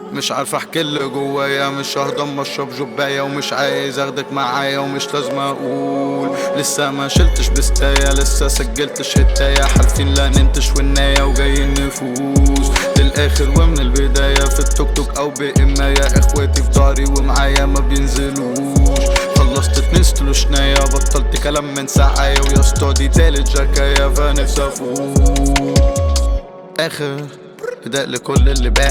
مش عارف احكي اللي جوايا مش ههضم اشرب جباية ومش عايز اخدك معايا ومش لازم اقول لسه ما شلتش بستاية لسه سجلتش هتاية حالفين لا ننتش والناية وجايين نفوز للاخر ومن البداية في التوك توك او بإماية اخواتي في داري ومعايا ما بينزلوش خلصت اتنين ستلو شناية بطلت كلام من ساعاية ويا اسطى دي تالت جاكاية فنفسي افوق اخر فداء لكل اللي باع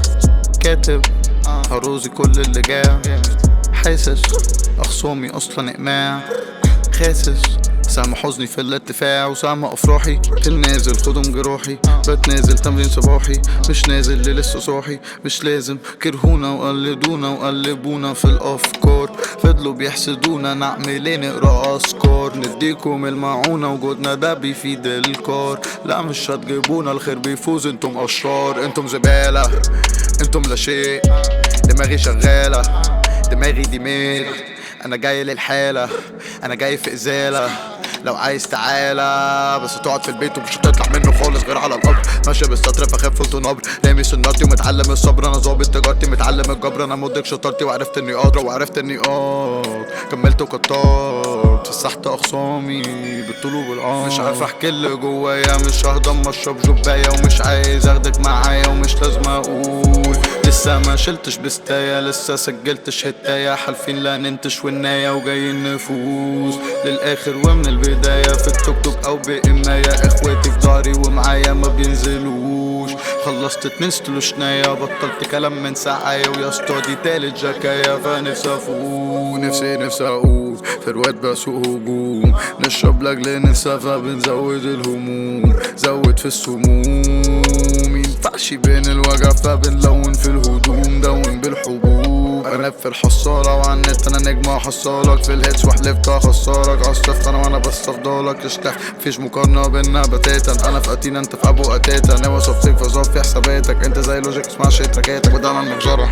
كاتب هروزي كل اللي جاع حاسس اخصامي اصلا اقماع خاسس سهم حزني في الارتفاع وسهم افراحي في النازل خدهم جروحي بتنازل تمرين صباحي مش نازل اللي لسه صاحي مش لازم كرهونا وقلدونا وقلبونا في الافكار فضلوا بيحسدونا نعمل ايه نقرا اذكار نديكم المعونة وجودنا ده بيفيد الكار لا مش هتجيبونا الخير بيفوز انتم اشرار انتم زبالة انتم لا شيء دماغي شغالة دماغي دماغ انا جاي للحالة انا جاي في ازالة لو عايز تعالى بس تقعد في البيت ومش هتطلع منه خالص غير على القبر ماشي بالسطر فخاف فوت نبر رامي سنارتي ومتعلم الصبر انا ظابط تجارتي متعلم الجبر انا مدرك شطارتي وعرفت اني قادر وعرفت اني قاد كملت وكترت فسحت اخصامي بالطول وبالعرض مش عارف احكي اللي جوايا مش ههضم اشرب جباية ومش عايز اخدك معايا ومش لازم اقول لسه ما شلتش بستاية لسه سجلتش هتاية حالفين لا ننتش والناية وجايين نفوز للاخر ومن البداية في التوك توك او بإماية اخواتي في داري ومعايا ما بينزلوش خلصت اتنين ستلو شناية بطلت كلام من ساعاية ويا اسطى دي تالت جاكاية فنفسي افوق نفسي نفسي اقول في الواد بسوق هجوم نشرب لاجل ننسى فبنزود الهموم زود في السموم مينفعش بين الوجع فبنلون في الهدوم دون بالحبوب انا في الحصالة وعلى النت انا نجم احصلك في الهيتس وحلفت اخسرك اصطفت انا وانا بس افضلك اشتاق مفيش مقارنة بينا بتاتا انا في اتينا انت في ابو اتاتا ناوي صفيك في صفي حساباتك انت زي لوجيك اسمع شي تراكاتك وده انا المجرة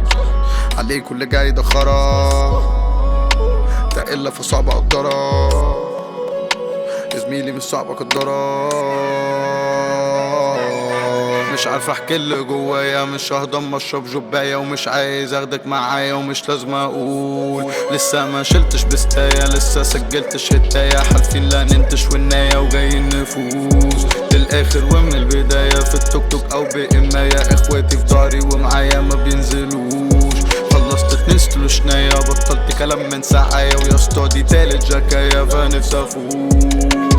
عليك واللي جاي ده خرا تقل فصعب اقدرها يا زميلي مش صعب اقدرها مش عارف احكي اللي جوايا مش ههضم اشرب جباية ومش عايز اخدك معايا ومش لازم اقول لسه ما شلتش بستاية لسه سجلتش هتاية حالفين لا ننتش والناية وجايين نفوز للاخر ومن البداية في التوك توك او بإماية اخواتي في داري ومعايا ما بينزلوش خلصت اتنين ستلو شناية بطلت كلام من ساعاية ويا اسطى دي تالت جاكاية فنفسي افوق